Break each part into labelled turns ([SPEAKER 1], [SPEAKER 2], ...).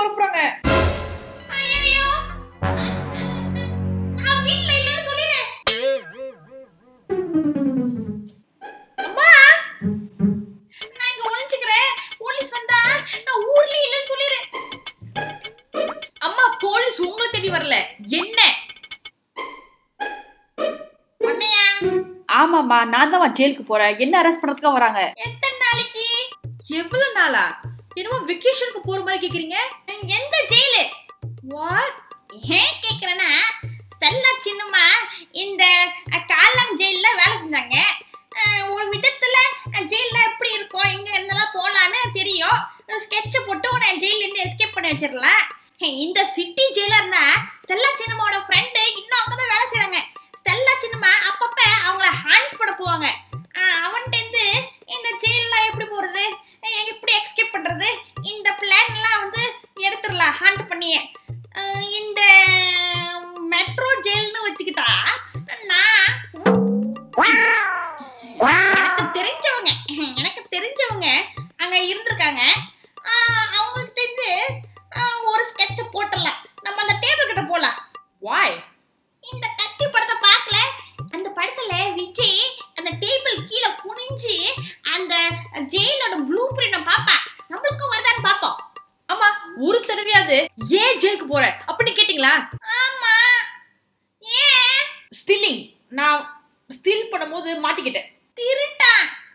[SPEAKER 1] வர போறாங்க
[SPEAKER 2] ஐயையோ. நான் வீட்ல இல்லைன்னு சொல்லிடு. அம்மா, நான் இங்க ஒளிஞ்சுக்கிறேன். போலீஸ் வந்தா நான் ஊர்லயே இல்லைன்னு சொல்லிடு.
[SPEAKER 1] அம்மா போலீஸ் உங்களை தேடி வரல என்ன
[SPEAKER 2] உன்னையா?
[SPEAKER 1] ஆமாம்மா நான் தான் ஜெயிலுக்கு போறேன் என்ன அரெஸ்ட் பண்றதுக்காக வராங்க
[SPEAKER 2] எத்தனை நாளைக்கு
[SPEAKER 1] எவ்வளவு நாளா என்னமோ வெக்கேஷனுக்கு போற மாதிரி கேக்குறீங்க
[SPEAKER 2] எந்த ஜெயிலு
[SPEAKER 1] வாட்
[SPEAKER 2] ஏன் கேக்குறேன்னா ஸ்டெல்லா சின்னம்மா இந்த அஹ், காலாங் ஜெயில்ல வேலை செஞ்சாங்க அஹ், ஒரு விதத்துல அஹ், ஜெயில்ல எப்படி இருக்கும் எங்க என்னெல்லாம் போலான்னு தெரியும் ஸ்கெட்ச போட்டு உன்னை ஜெயில இருந்து எஸ்கேப் பண்ணி வச்சிடலாம் ஹே, இந்த சிட்டி ஜெயிலா இருந்தா ஸ்டெல்லா சின்னம்மாவோட ஃப்ரெண்டு இன்னும் அங்கதான் வேலை செய்றாங்க ஸ்டெல்லா சின்னம்மா அப்பப்ப அவங்கள ஹேண்ட் பண்ண போவாங்க அஹ், அவன்கிட்ட இருந்து இந்த ஜெயில்ல எப்படி போறது அஹ், எப்படி எஸ்கேப் பண்றது இந்த பிளான் எல்லாம் வந்து எடுத்துடலாம் ஹேண்ட் பண்ணியே அஹ் இந்த மெட்ரோ ஜெயில்னு வச்சுக்கிட்டா நான் எனக்கு தெரிஞ்சவங்க எனக்கு தெரிஞ்சவங்க அங்க இருந்திருக்காங்க அஹ் அவங்ககிட்ட இருந்து அஹ் ஒரு ஸ்கெட்ச் போட்டுடலாம் நம்ம அந்த டேபிள் கிட்ட போலாம்
[SPEAKER 1] வாய்
[SPEAKER 2] இந்த கத்தி படத்தை பார்க்கல அந்த படத்துல விஜய் அந்த டேபிள் கீழே குனிஞ்சு அந்த ஜெயிலோட ப்ளூ பிரிண்ட பாப்பா நம்மளுக்கும் வருதான்னு பாப்போம்
[SPEAKER 1] ஆமா ஒரு தடவையாவது ஏன் ஜெயிலுக்கு போற அப்படின்னு கேட்டீங்களா
[SPEAKER 2] ஆமா ஏன்
[SPEAKER 1] ஸ்டில்லிங் நான் ஸ்டில் பண்ணும்போது மாட்டிக்கிட்டேன்
[SPEAKER 2] திருட்டா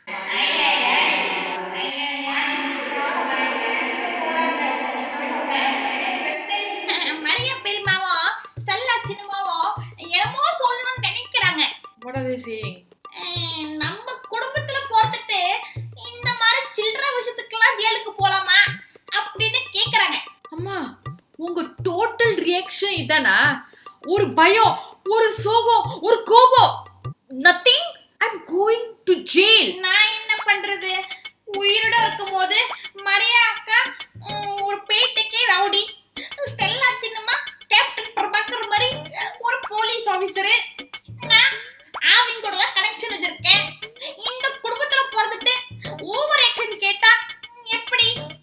[SPEAKER 2] மரியா பெருமாவோ ஸ்டெல்லா சின்னமாவோ என்னமோ சொல்லணும்னு நினைக்கிறாங்க
[SPEAKER 1] what are they saying
[SPEAKER 2] ah நம்ம குடும்பத்துல பிறந்துட்டு இந்த மாதிரி சில்லற விஷயத்துக்கெல்லாம் ஜெயிலுக்கு போலாமா அப்படின்னு கேக்குறாங்க
[SPEAKER 1] அம்மா உங்க டோட்டல் ரியாக்ஷன் இதானா ஒரு பயம் ஒரு சோகம் ஒரு கோபம் nothing I am going to jail
[SPEAKER 2] நான் என்ன பண்றது உயிரோட இருக்கும்போது மரியா அக்கா உம், ஒரு பேட்டைக்கே ரவுடி ஸ்டெல்லா சின்னம்மா கேப்டன் பிரபாகர் மாதிரி ஒரு போலீஸ் ஆபீசரு நான் ஆவின் கூட கனெக்ஷன் வச்சிருக்கேன் இந்த குடும்பத்துல பிறந்துட்டு ஓவர் ஆக்ஷன் கேட்டா எப்படி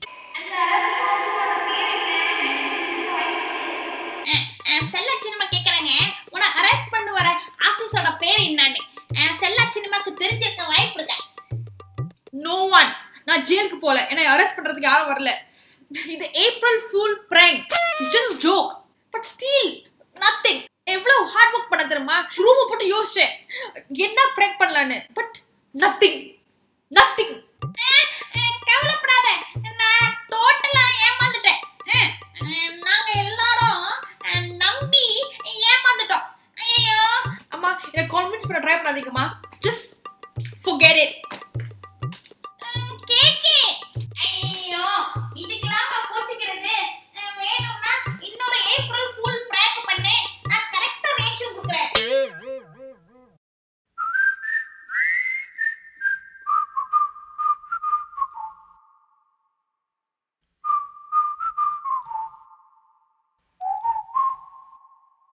[SPEAKER 2] அஹ், அஹ், ஸ்டெல்லா சின்னம்மா கேக்குறாங்க உன்னை அரெஸ்ட் பண்ண வர ஆபீஸோட பேர் என்னன்னு அஹ், ஸ்டெல்லா சின்னம்மாக்கு தெரிஞ்சிருக்க வாய்ப்பு இருக்கா
[SPEAKER 1] நோ ஒன் நான் ஜெயிலுக்கு போல என்னை அரெஸ்ட் பண்றதுக்கு யாரும் வரல இது April fool prank it's just joke but still nothing எவ்வளவு ஹார்ட் ஒர்க் பண்ண தெரியுமா ரூமை போட்டு யோசிச்சேன் என்ன prank பண்ணலான்னு பட் நத்திங் நத்திங்